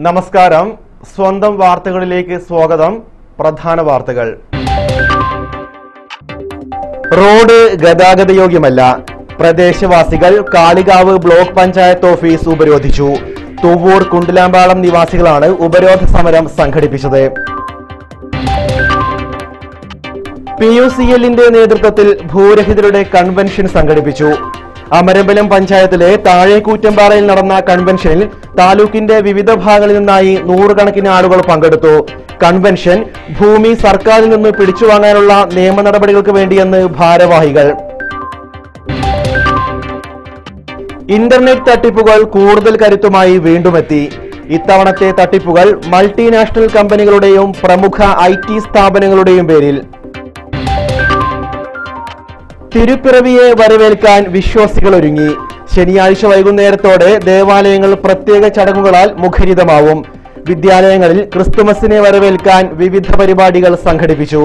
നമസ്കാരം സ്വന്തം വാർത്തകളിലേക്ക് സ്വാഗതം പ്രധാന വാർത്തകൾ റോഡ് ഗതാഗത യോഗ്യമല്ല പ്രദേശവാസികൾ കാളികാവ് ബ്ലോക്ക് പഞ്ചായത്ത് ഓഫീസ് ഉപരോധിച്ചു തുവ്വൂർ കുണ്ടിലാമ്പാളം നിവാസികളാണ് ഉപരോധ സമരം സംഘടിപ്പിച്ചത് പി യു സി എല്ലിന്റെ നേതൃത്വത്തിൽ ഭൂരഹിതരുടെ കൺവെൻഷൻ സംഘടിപ്പിച്ചു അമരമ്പലം പഞ്ചായത്തിലെ താഴേക്കൂറ്റമ്പാറയിൽ നടന്ന കൺവെൻഷനിൽ താലൂക്കിന്റെ വിവിധ ഭാഗങ്ങളിൽ നിന്നായി നൂറുകണക്കിന് ആളുകൾ പങ്കെടുത്തു കൺവെൻഷൻ ഭൂമി സർക്കാരിൽ നിന്ന് പിടിച്ചുവാങ്ങാനുള്ള നിയമ നടപടികൾക്ക് വേണ്ടിയെന്ന് ഭാരവാഹികൾ ഇന്റർനെറ്റ് തട്ടിപ്പുകൾ കൂടുതൽ കരുത്തുമായി വീണ്ടുമെത്തി ഇത്തവണത്തെ തട്ടിപ്പുകൾ മൾട്ടിനാഷണൽ കമ്പനികളുടെയും പ്രമുഖ ഐ ടി സ്ഥാപനങ്ങളുടെയും പേരിൽ തിരുപ്പിറവിയെ വരവേൽക്കാൻ വിശ്വാസികൾ ഒരുങ്ങി ശനിയാഴ്ച വൈകുന്നേരത്തോടെ ദേവാലയങ്ങൾ പ്രത്യേക ചടങ്ങുകളാൽ മുഖരിതമാവും വിദ്യാലയങ്ങളിൽ ക്രിസ്തുമസിനെ വരവേൽക്കാൻ വിവിധ പരിപാടികൾ സംഘടിപ്പിച്ചു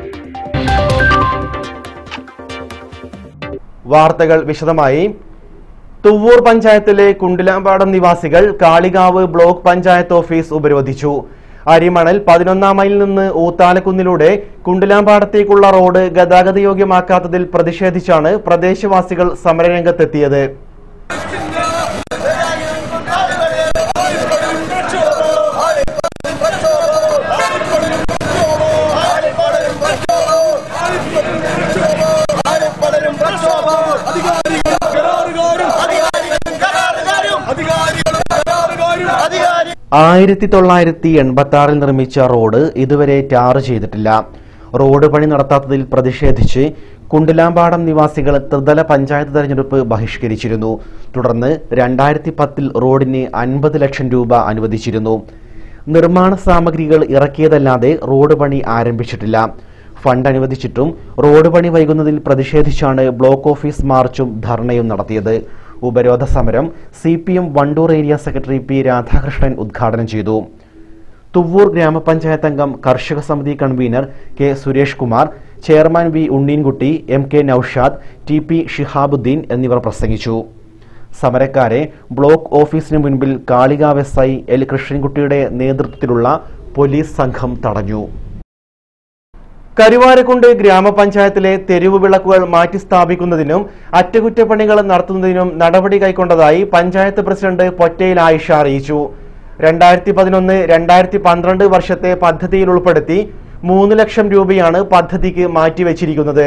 വാർത്തകൾ വിശദമായി തുവ്വൂർ പഞ്ചായത്തിലെ കുണ്ടിലാമ്പാടം നിവാസികൾ കാളികാവ് ബ്ലോക്ക് പഞ്ചായത്ത് ഓഫീസ് ഉപരോധിച്ചു അരിമണൽ പതിനൊന്നാം മൈലിൽ നിന്ന് ഊത്താലക്കുന്നിലൂടെ കുണ്ടിലാമ്പാടത്തേക്കുള്ള റോഡ് ഗതാഗതയോഗ്യമാക്കാത്തതിൽ പ്രതിഷേധിച്ചാണ് പ്രദേശവാസികൾ സമരരംഗത്തെത്തിയത് പലരും പ്രക്ഷോഭവും അധികാരികളും കരാറുകാരും അധികാരികളും കരാറുകാരും അധികാരികളും കരാറുകാരും അധികാരി ആയിരത്തി തൊള്ളായിരത്തി എൺപത്തി ആറിൽ നിർമ്മിച്ച റോഡ് ഇതുവരെ ടാർ ചെയ്തിട്ടില്ല റോഡ് പണി നടത്താത്തതിൽ പ്രതിഷേധിച്ച് കുണ്ടിലാമ്പാടം നിവാസികൾ ത്രിതല പഞ്ചായത്ത് തെരഞ്ഞെടുപ്പ് ബഹിഷ്കരിച്ചിരുന്നു തുടർന്ന് രണ്ടായിരത്തി പത്തിൽ റോഡിന് അൻപത് ലക്ഷം രൂപ അനുവദിച്ചിരുന്നു നിർമ്മാണ സാമഗ്രികൾ ഇറക്കിയതല്ലാതെ റോഡ് പണി ആരംഭിച്ചിട്ടില്ല ഫണ്ട് അനുവദിച്ചിട്ടും റോഡ് പണി വൈകുന്നതിൽ പ്രതിഷേധിച്ചാണ് ബ്ലോക്ക് ഓഫീസ് മാർച്ചും ധർണയും നടത്തിയത് ഉപരോധ സമരം C P M Wandoor area secretary P Radhakrishnan ഉദ്ഘാടനം ചെയ്തു തുവ്വൂർ ഗ്രാമപഞ്ചായത്ത് അംഗം കർഷക സമിതി convener K Suresh Kumar chairman V Unneenkutty M K Noushad T P Shihabuddin എന്നിവർ പ്രസംഗിച്ചു സമരക്കാരെ ബ്ലോക്ക് ഓഫീസിന് മുൻപിൽ കാളികാവ് എസ് ഐ എൽ കൃഷ്ണൻകുട്ടിയുടെ നേതൃത്വത്തിലുള്ള പോലീസ് സംഘം തടഞ്ഞു കരുവാരക്കുണ്ട് ഗ്രാമപഞ്ചായത്തിലെ തെരുവ് വിളക്കുകൾ മാറ്റി സ്ഥാപിക്കുന്നതിനും അറ്റകുറ്റപ്പണികൾ നടത്തുന്നതിനും നടപടി കൈക്കൊണ്ടതായി പഞ്ചായത്ത് പ്രസിഡന്റ് പൊറ്റയിൽ ആയിഷ അറിയിച്ചു രണ്ടായിരത്തി പതിനൊന്ന് രണ്ടായിരത്തി പന്ത്രണ്ട് വർഷത്തെ പദ്ധതിയിൽ ഉൾപ്പെടുത്തി മൂന്ന് ലക്ഷം രൂപയാണ് പദ്ധതിക്ക് മാറ്റിവെച്ചിരിക്കുന്നത്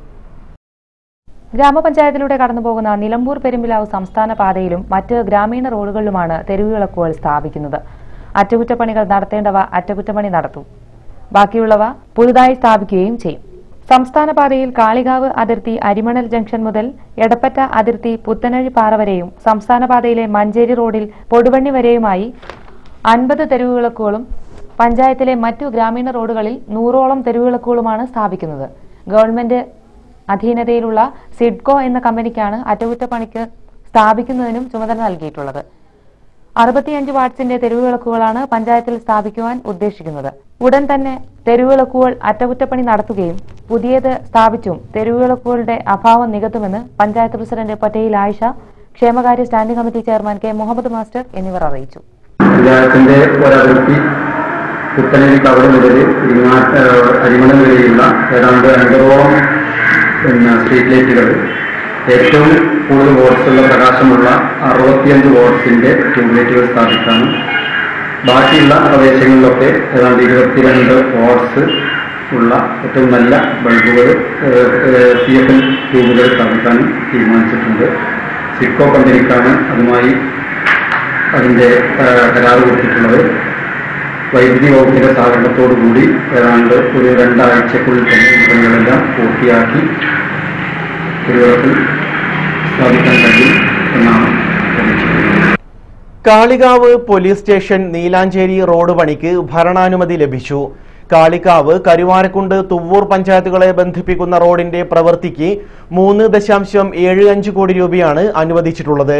ഗ്രാമപഞ്ചായത്തിലൂടെ കടന്നുപോകുന്ന നിലമ്പൂർ പെരുമ്പിലാവ് സംസ്ഥാന പാതയിലും മറ്റ് ഗ്രാമീണ റോഡുകളിലുമാണ് തെരുവുവിളക്കുകൾ സ്ഥാപിക്കുന്നത് അറ്റകുറ്റപ്പണികൾ നടത്തേണ്ടവ അറ്റകുറ്റപ്പണി നടത്തും ബാക്കിയുള്ളവ പുതുതായി സ്ഥാപിക്കുകയും ചെയ്യും സംസ്ഥാന പാതയിൽ കാളികാവ് അതിർത്തി അരിമണൽ ജംഗ്ഷൻ മുതൽ എടപ്പറ്റ അതിർത്തി പുത്തനഴി പാറ വരെയും സംസ്ഥാന പാതയിലെ മഞ്ചേരി റോഡിൽ പൊടുവണ്ണി വരെയുമായി അൻപത് തെരുവുവിളക്കുകളും പഞ്ചായത്തിലെ മറ്റു ഗ്രാമീണ റോഡുകളിൽ നൂറോളം തെരുവുവിളക്കുകളുമാണ് സ്ഥാപിക്കുന്നത് ഗവൺമെന്റ് അധീനതയിലുള്ള സിഡ്കോ എന്ന കമ്പനിക്കാണ് അറ്റകുറ്റപ്പണിക്ക് സ്ഥാപിക്കുന്നതിനും ചുമതല നൽകിയിട്ടുള്ളത് അറുപത്തിയഞ്ച് വാട്ട്സിന്റെ തെരുവുവിളക്കുകളാണ് പഞ്ചായത്തിൽ സ്ഥാപിക്കുവാൻ ഉദ്ദേശിക്കുന്നത് ഉടൻ തന്നെ തെരുവുവിളക്കുകൾ അറ്റകുറ്റപ്പണി നടത്തുകയും പുതിയത് സ്ഥാപിച്ചും തെരുവുവിളക്കുകളുടെ അഭാവം നികത്തുമെന്ന് പഞ്ചായത്ത് പ്രസിഡന്റ് പട്ടേൽ ആയിഷ ക്ഷേമകാര്യ standing committee chairman K Muhammad master എന്നിവർ അറിയിച്ചു പഞ്ചായത്തിന്റെ ഒരതിർത്തി പുത്തനരി കവട് മുതൽ ഇങ്ങാട്ട് അരിമണൽ വരെയുള്ള ഏതാണ്ട് അൻപതോളം പിന്നെ സ്ട്രീറ്റ് ലൈറ്റുകൾ ഏറ്റവും കൂടുതൽ വോട്ട്സുള്ള പ്രകാശമുള്ള അറുപത്തിയഞ്ച് വോട്ട്സിന്റെ ട്യൂബ് ലൈറ്റുകൾ സ്ഥാപിക്കാനും ബാക്കിയുള്ള പ്രദേശങ്ങളിലൊക്കെ ഏതാണ്ട് ഇരുപത്തിരണ്ട് വോട്ട്സ് ഉള്ള ഏറ്റവും നല്ല ബൾബുകൾ സി എഫ് എൽ ട്യൂബുകൾ സ്ഥാപിക്കാനും തീരുമാനിച്ചിട്ടുണ്ട് സിഡ്കോ കമ്പനിക്കാണ് അതുമായി അതിന്റെ ആ, കരാറ് കൊടുത്തിട്ടുള്ളത് വൈദ്യുതി വകുപ്പിന്റെ സഹകരണത്തോടു കൂടി ഏതാണ്ട് ഒരു രണ്ടാഴ്ചക്കുള്ളിൽ തന്നെ ഈ പണികളെല്ലാം പൂർത്തിയാക്കി തിരുവനന്തപുരത്തിൽ സ്ഥാപിക്കാൻ കഴിയും എന്നാണ് പ്രതീക്ഷിക്കുന്നത് Kalikavu police station Neelancheri road പണിക്ക് ഭരണാനുമതി ലഭിച്ചു കാളികാവ് കരുവാരക്കുണ്ട് തുവ്വൂർ പഞ്ചായത്തുകളെ ബന്ധിപ്പിക്കുന്ന റോഡിന്റെ പ്രവൃത്തിക്ക് മൂന്ന് ദശാംശം ഏഴ് അഞ്ച് കോടി രൂപയാണ് അനുവദിച്ചിട്ടുള്ളത്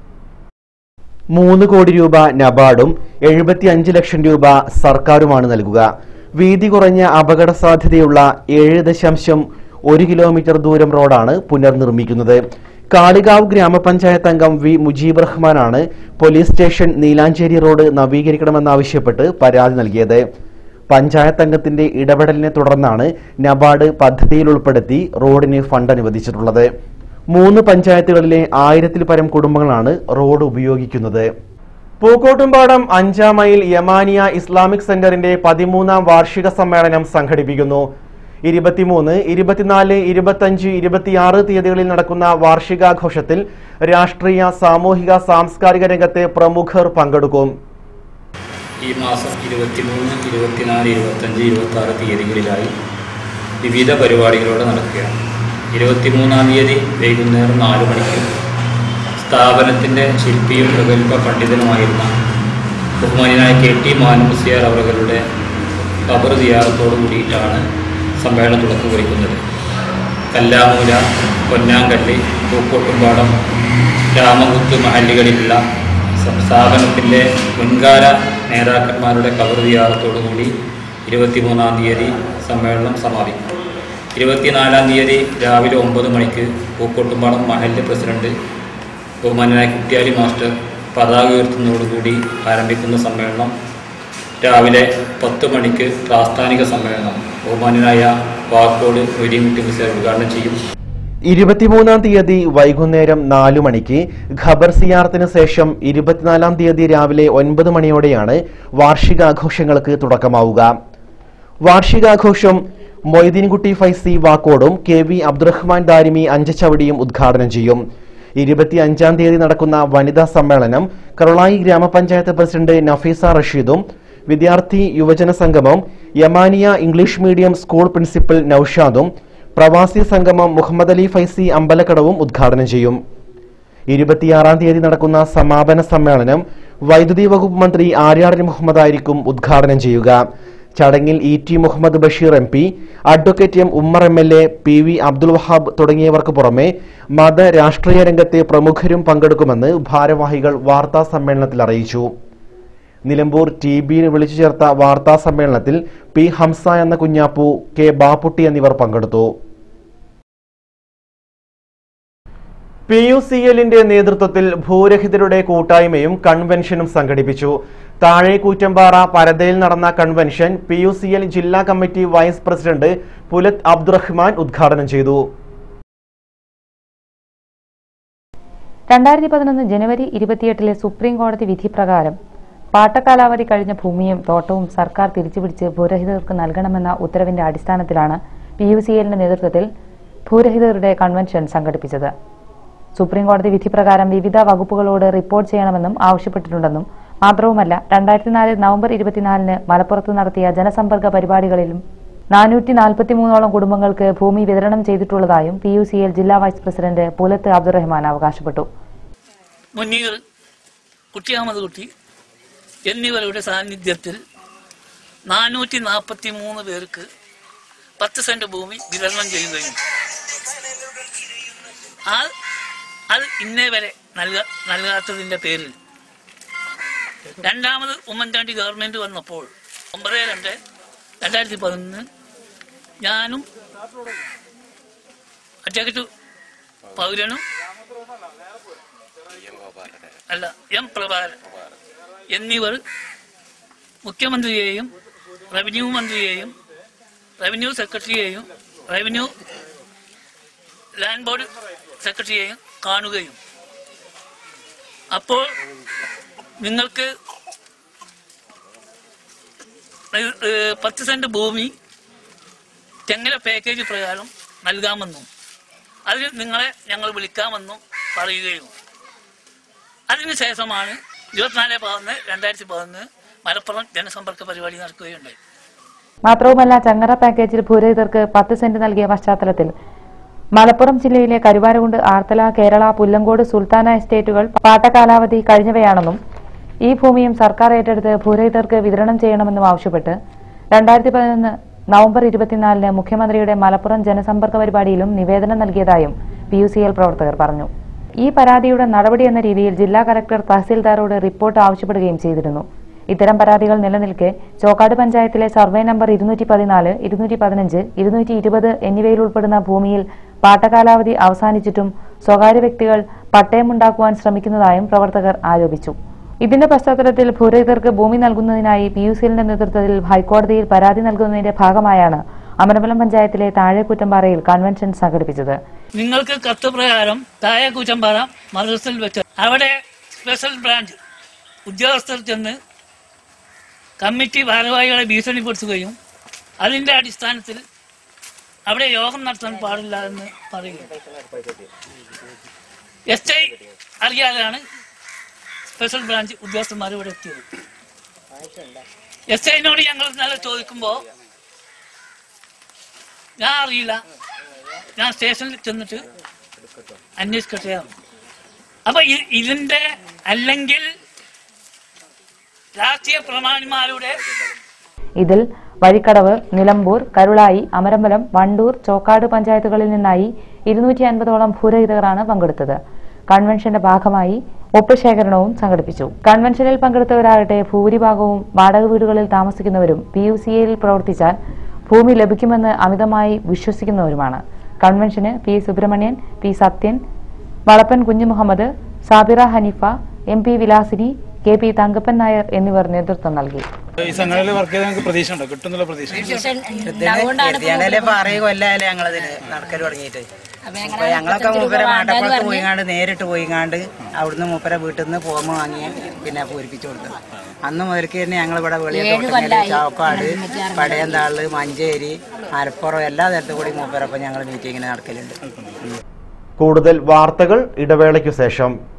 മൂന്ന് കോടി രൂപ നബാർഡും എഴുപത്തി അഞ്ച് ലക്ഷം രൂപ സർക്കാരുമാണ് നൽകുക വീതി കുറഞ്ഞ അപകട സാധ്യതയുള്ള ഏഴ് ദശാംശം ഒരു കിലോമീറ്റർ ദൂരം റോഡാണ് പുനർനിർമ്മിക്കുന്നത് കാളികാവ് ഗ്രാമപഞ്ചായത്ത് അംഗം വി മുജീബ് റഹ്മാനാണ് പോലീസ് സ്റ്റേഷൻ നീലാഞ്ചേരി റോഡ് നവീകരിക്കണമെന്നാവശ്യപ്പെട്ട് പരാതി നൽകിയത് പഞ്ചായത്ത് അംഗത്തിന്റെ ഇടപെടലിനെ തുടർന്നാണ് നബാർഡ് പദ്ധതിയിൽ ഉൾപ്പെടുത്തി റോഡിന് ഫണ്ട് അനുവദിച്ചിട്ടുള്ളത് മൂന്ന് പഞ്ചായത്തുകളിലെ ആയിരത്തിൽ പരം കുടുംബങ്ങളാണ് റോഡ് ഉപയോഗിക്കുന്നത് പൂക്കോട്ടുംപാടം അഞ്ചാം മൈൽ യമാനിയ ഇസ്ലാമിക് സെന്ററിന്റെ പതിമൂന്നാം വാർഷിക സമ്മേളനം സംഘടിപ്പിക്കുന്നു ഇരുപത്തിമൂന്ന് ഇരുപത്തിനാല് ഇരുപത്തഞ്ച് ഇരുപത്തിയാറ് തീയതികളിൽ നടക്കുന്ന വാർഷികാഘോഷത്തിൽ രാഷ്ട്രീയ സാമൂഹിക സാംസ്കാരിക രംഗത്തെ പ്രമുഖർ പങ്കെടുക്കും ഈ മാസം ഇരുപത്തിമൂന്ന് ഇരുപത്തിനാല് ഇരുപത്തഞ്ച് ഇരുപത്താറ് തീയതികളിലായി വിവിധ പരിപാടികളോടെ നടക്കുകയാണ് ഇരുപത്തിമൂന്നാം തീയതി വൈകുന്നേരം നാല് മണിക്ക് സ്ഥാപനത്തിൻ്റെ ശില്പിയും പ്രഗത്ഭ പണ്ഡിതനുമായിരുന്ന ബഹുമാനായ കെ ടി മാനുസിയാർ അവരുടെ ഖബർ ദിയാറത്തോടു കൂടിയിട്ടാണ് സമ്മേളനം തുടക്കം കുറിക്കുന്നത് കല്ലാമൂല പൊന്നാങ്കല്ലി പൂക്കോട്ടുംപാടം രാമകുത്ത് മഹല്ലുകളിലുള്ള സ- സ്ഥാപനത്തിൻ്റെ മുൻകാല നേതാക്കന്മാരുടെ കബർ ദിയാറത്തോടു കൂടി ഇരുപത്തിമൂന്നാം തീയതി സമ്മേളനം സമാപിക്കും ഇരുപത്തിനാലാം തീയതി രാവിലെ ഒമ്പത് മണിക്ക് പൂക്കോട്ടുംപാടം മഹല്ല് പ്രസിഡന്റ് ബഹുമാനായ കുട്ടിയാലി മാസ്റ്റർ പതാക ഉയർത്തുന്നതോടുകൂടി ആരംഭിക്കുന്ന സമ്മേളനം രാവിലെ പത്ത് മണിക്ക് പ്രാസ്ഥാനിക സമ്മേളനം ബഹുമാനായ വാക്കോട് മൊയ്തീൻകുട്ടി മുസ്ലിം ഉദ്ഘാടനം ചെയ്യും ഇരുപത്തിമൂന്നാം തീയതി വൈകുന്നേരം നാലു മണിക്ക് ഖബർ സിയാറത്തിന് ശേഷം ഇരുപത്തിനാലാം തീയതി രാവിലെ ഒൻപത് മണിയോടെയാണ് വാർഷികാഘോഷങ്ങൾക്ക് തുടക്കമാവുക വാർഷികാഘോഷം മൊയ്തീൻകുട്ടി ഫൈസി വാക്കോടും കെ വി അബ്ദുറഹ്മാൻ ദാരിമി അഞ്ചച്ചവടിയും ഉദ്ഘാടനം ചെയ്യും ഇരുപത്തിയഞ്ചാം തീയതി നടക്കുന്ന വനിതാ സമ്മേളനം കരുളായി ഗ്രാമപഞ്ചായത്ത് പ്രസിഡന്റ് നഫീസ റഷീദും വിദ്യാർത്ഥി യുവജന സംഗമം Yamaniya English medium school principal നൌഷാദും പ്രവാസി സംഗമം മുഹമ്മദ് അലി ഫൈസി അമ്പലക്കടവും ഉദ്ഘാടനം ചെയ്യും ഇരുപത്തിയാറാം തീയതി നടക്കുന്ന സമാപന സമ്മേളനം വൈദ്യുതി വകുപ്പ് മന്ത്രി ആര്യാടൻ മുഹമ്മദ് ആയിരിക്കും ഉദ്ഘാടനം ചെയ്യുക ചടങ്ങിൽ E T Muhammad Basheer M P advocate M Ummer M L A P V Abdul Wahab തുടങ്ങിയവർക്ക് പുറമെ മത രാഷ്ട്രീയ രംഗത്തെ പ്രമുഖരും പങ്കെടുക്കുമെന്ന് ഭാരവാഹികൾ വാർത്താ സമ്മേളനത്തിൽ അറിയിച്ചു നിലമ്പൂർ ടി ബിയിൽ വിളിച്ചു ചേർത്ത വാർത്താ സമ്മേളനത്തിൽ പി ഹംസ എന്ന കുഞ്ഞാപ്പു കെ ബാപ്പുട്ടി എന്നിവർ പങ്കെടുത്തു പി യു സി എല്ലിന്റെ നേതൃത്വത്തിൽ ഭൂരഹിതരുടെ കൂട്ടായ്മയും കൺവെൻഷനും സംഘടിപ്പിച്ചു താഴെ കൂറ്റമ്പാറ പരതയിൽ നടന്ന convention P U C L ജില്ലാ committee vice president Pulath Abdurahman ഉദ്ഘാടനം ചെയ്തു രണ്ടായിരത്തി പതിനൊന്ന് ജനുവരി ഇരുപത്തിയെട്ടിലെ സുപ്രീം കോടതി വിധി പ്രകാരം പാട്ടക്കാലാവധി കഴിഞ്ഞ ഭൂമിയും തോട്ടവും സർക്കാർ തിരിച്ചുപിടിച്ച് ഭൂരഹിതർക്ക് നൽകണമെന്ന ഉത്തരവിന്റെ അടിസ്ഥാനത്തിലാണ് പി യു സി എല്ലിന്റെ നേതൃത്വത്തിൽ ഭൂരഹിതരുടെ കൺവെൻഷൻ സംഘടിപ്പിച്ചത് സുപ്രീം കോടതി വിധി പ്രകാരം വിവിധ വകുപ്പുകളോട് റിപ്പോർട്ട് ചെയ്യണമെന്നും ആവശ്യപ്പെട്ടിട്ടുണ്ടെന്നും മാത്രവുമല്ല രണ്ടായിരത്തി നാല് നവംബർ ഇരുപത്തിനാലിന് മലപ്പുറത്ത് നടത്തിയ ജനസമ്പർക്ക പരിപാടികളിലും നാനൂറ്റി നാൽപ്പത്തിമൂന്നോളം കുടുംബങ്ങൾക്ക് ഭൂമി വിതരണം ചെയ്തിട്ടുള്ളതായും പി യു സി എൽ ജില്ലാ വൈസ് പ്രസിഡന്റ് പുലത്ത് അബ്ദുറഹ്മാൻ അവകാശപ്പെട്ടു മുനീർ കുട്ടി അഹമ്മദ് കുട്ടി എന്നിവരുടെ സാന്നിധ്യത്തിൽ നാനൂറ്റി നാൽപ്പത്തി മൂന്ന് പേർക്ക് പത്ത് സെന്റ് ഭൂമി വിതരണം ചെയ്യുകയും ആ അത് ഇന്നേ വരെ നൽക നൽകാത്തതിന്റെ പേരിൽ രണ്ടാമത് ഉമ്മൻചാണ്ടി ഗവൺമെന്റ് വന്നപ്പോൾ ഒമ്പത് രണ്ട് രണ്ടായിരത്തി പതിനൊന്ന് ഞാനും അഡ്വക്കേറ്റ് പൗരനും അല്ല എം പ്രഭാകരൻ എന്നിവർ മുഖ്യമന്ത്രിയെയും റവന്യൂ മന്ത്രിയെയും റവന്യൂ സെക്രട്ടറിയെയും റവന്യൂ ലാൻഡ് ബോർഡ് സെക്രട്ടറിയെയും കാണുകയും അപ്പോൾ നിങ്ങൾക്ക് ഏഹ്, ഏഹ്, പത്ത് സെന്റ് ഭൂമി തെങ്ങല പാക്കേജ് പ്രകാരം നൽകാമെന്നും അതിന് നിങ്ങളെ ഞങ്ങൾ വിളിക്കാമെന്നും പറയുകയും അതിനുശേഷമാണ് ഇരുപത്തിനാല് പതിനൊന്ന് രണ്ടായിരത്തി പതിനൊന്ന് മലപ്പുറം ജനസമ്പർക്ക പരിപാടി നടക്കുകയുണ്ടായി മാത്രവുമല്ല ചങ്ങറ പാക്കേജിൽ ഭൂരഹിതർക്ക് പത്ത് സെന്റ് നൽകിയ പശ്ചാത്തലത്തിൽ മലപ്പുറം ജില്ലയിലെ കരുവാരകുണ്ട് ആർത്തല കേരള പുല്ലങ്കോട് സുൽത്താന എസ്റ്റേറ്റുകൾ പാട്ടകാലാവധി കഴിഞ്ഞവയാണെന്നും ഈ ഭൂമിയും സർക്കാർ ഏറ്റെടുത്ത് ഭൂരഹിതർക്ക് വിതരണം ചെയ്യണമെന്നും ആവശ്യപ്പെട്ട് രണ്ടായിരത്തി പതിനൊന്ന് നവംബർ ഇരുപത്തിനാലിന് മുഖ്യമന്ത്രിയുടെ മലപ്പുറം ജനസമ്പർക്ക പരിപാടിയിലും നിവേദനം നൽകിയതായും പി യു സി എൽ പ്രവർത്തകർ പറഞ്ഞു ഈ പരാതിയുടെ നടപടി എന്ന രീതിയിൽ ജില്ലാ കലക്ടർ തഹസിൽദാരോട് റിപ്പോർട്ട് ആവശ്യപ്പെടുകയും ചെയ്തിരുന്നു ഇത്തരം പരാതികൾ നിലനിൽക്കെ ചോക്കാട് പഞ്ചായത്തിലെ സർവേ നമ്പർ ഇരുന്നൂറ്റി പതിനാല് ഇരുന്നൂറ്റി പതിനഞ്ച് ഇരുന്നൂറ്റി ഇരുപത് എന്നിവയിൽ ഉൾപ്പെടുന്ന ഭൂമിയിൽ പാട്ടകാലാവധി അവസാനിച്ചിട്ടും സ്വകാര്യ വ്യക്തികൾ പട്ടയമുണ്ടാക്കുവാൻ ശ്രമിക്കുന്നതായും പ്രവർത്തകർ ആരോപിച്ചു ഇതിന്റെ പശ്ചാത്തലത്തിൽ ഭൂരഹിതർക്ക് ഭൂമി നൽകുന്നതിനായി പി യു സിഎല്ലിന്റെ നേതൃത്വത്തിൽ ഹൈക്കോടതിയിൽ പരാതി നൽകുന്നതിന്റെ ഭാഗമായാണ് അമരമ്പലം പഞ്ചായത്തിലെ താഴെക്കുറ്റമ്പാറയിൽ കൺവെൻഷൻ സംഘടിപ്പിച്ചത് നിങ്ങൾക്ക് കത്ത് പ്രകാരം താഴെ കൂച്ചമ്പാറ മദ്രസയിൽ വെച്ച് അവിടെ സ്പെഷ്യൽ ബ്രാഞ്ച് ഉദ്യോഗസ്ഥർ ചെന്ന് കമ്മിറ്റി ഭാരവാഹികളെ ഭീഷണിപ്പെടുത്തുകയും അതിന്റെ അടിസ്ഥാനത്തിൽ അവിടെ യോഗം നടത്താൻ പാടില്ല എന്ന് പറയുക എസ് ഐ അറിയാതെയാണ് സ്പെഷ്യൽ ബ്രാഞ്ച് ഉദ്യോഗസ്ഥന്മാർ ഇവിടെ എത്തിയത് എസ് ഐനോട് ഞങ്ങൾ ഇന്നലെ ചോദിക്കുമ്പോൾ ഞാൻ അറിയില്ല ഞാൻ സ്റ്റേഷനിൽ ചെന്നിട്ട് അന്വേഷിക്കട്ടെ അപ്പൊ ഇ- ഇതിന്റെ അല്ലെങ്കിൽ രാഷ്ട്രീയ പ്രമാണിമാരുടെ ഇതിൽ വഴിക്കടവ് നിലമ്പൂർ കരുളായി അമരമ്പലം വണ്ടൂർ ചോക്കാട് പഞ്ചായത്തുകളിൽ നിന്നായി ഇരുന്നൂറ്റി അൻപതോളം ഭൂരഹിതരാണ് പങ്കെടുത്തത് കൺവെൻഷന്റെ ഭാഗമായി ഒപ്പ് ശേഖരണവും സംഘടിപ്പിച്ചു കൺവെൻഷനിൽ പങ്കെടുത്തവരാകട്ടെ ഭൂരിഭാഗവും വാടക വീടുകളിൽ താമസിക്കുന്നവരും പി യു സി എയിൽ പ്രവർത്തിച്ചാൽ ഭൂമി ലഭിക്കുമെന്ന് അമിതമായി വിശ്വസിക്കുന്നവരുമാണ് കൺവെൻഷന് P Subramanian P Sathyan Valappan Kunhumuhammed Sabira Haneefa M P Vilasini K P Thankappan Nair എന്നിവർ നേതൃത്വം നൽകി ഈ സംഘടനയിൽ വർക്ക് ചെയ്ത് ഞങ്ങൾക്ക് പ്രതീക്ഷ ഉണ്ടോ കിട്ടുന്നുള്ള പ്രതീക്ഷ എത്തിയാണല്ലേ പാറയെ കൊല്ലാലേ ഞങ്ങളതിന് നടക്കൽ തുടങ്ങിയിട്ട് അപ്പൊ ഞങ്ങളൊക്കെ മൂപ്പരെ മാട്ടക്കുളത്ത് പോയിങ്ങാണ്ട് നേരിട്ട് പോയിങ്ങാണ്ട് അവിടുന്ന് മൂപ്പരെ വീട്ടിൽ നിന്ന് ഫോം വാങ്ങി പിന്നെ പൂരിപ്പിച്ചു കൊടുത്തത് അന്ന് മുതൽക്ക് തന്നെ ഞങ്ങൾ ഇവിടെ വെളിയിൽ ചാവക്കാട് പടയന്താള് മഞ്ചേരി മലപ്പുറം എല്ലാ സ്ഥലത്തും കൂടി മൂപ്പരൊപ്പം ഞങ്ങൾ മീറ്റിങ്ങിന് നടക്കലുണ്ട് കൂടുതൽ വാർത്തകൾ ഇടവേളയ്ക്കു ശേഷം